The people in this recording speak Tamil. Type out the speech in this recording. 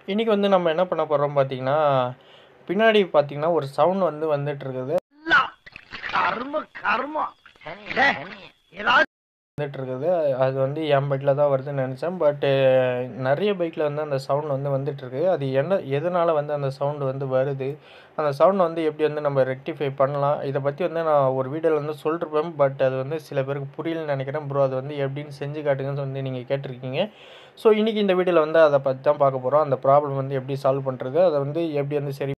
இன்றைக்கி வந்து நம்ம என்ன பண்ண போகிறோம் பார்த்தீங்கன்னா பின்னாடி பார்த்தீங்கன்னா ஒரு சவுண்ட் வந்து வந்துட்டு இருக்குது கர்ம கர்மம் ஏதாவது வந்துட்டு இருக்குது அது வந்து என் பைக்கில் தான் வருதுன்னு நினச்சேன் பட்டு நிறைய பைக்கில் வந்து அந்த சவுண்ட் வந்து வந்துட்டு இருக்கு அது என்ன எதனால் வந்து அந்த சவுண்டு வந்து வருது அந்த சவுண்ட் வந்து எப்படி வந்து நம்ம ரெக்டிஃபை பண்ணலாம் இதை பற்றி வந்து நான் ஒரு வீடியோவில் வந்து சொல்லிருப்பேன் பட் அது வந்து சில பேருக்கு புரியலன்னு நினைக்கிறேன் ப்ரோ அது வந்து எப்படின்னு செஞ்சு காட்டுங்கன்னு வந்து நீங்கள் கேட்டிருக்கீங்க ஸோ இன்றைக்கி இந்த வீடியோவில் வந்து அதை பற்றி தான் பார்க்க போகிறோம் அந்த ப்ராப்ளம் வந்து எப்படி சால்வ் பண்ணுறது அதை வந்து எப்படி வந்து சரி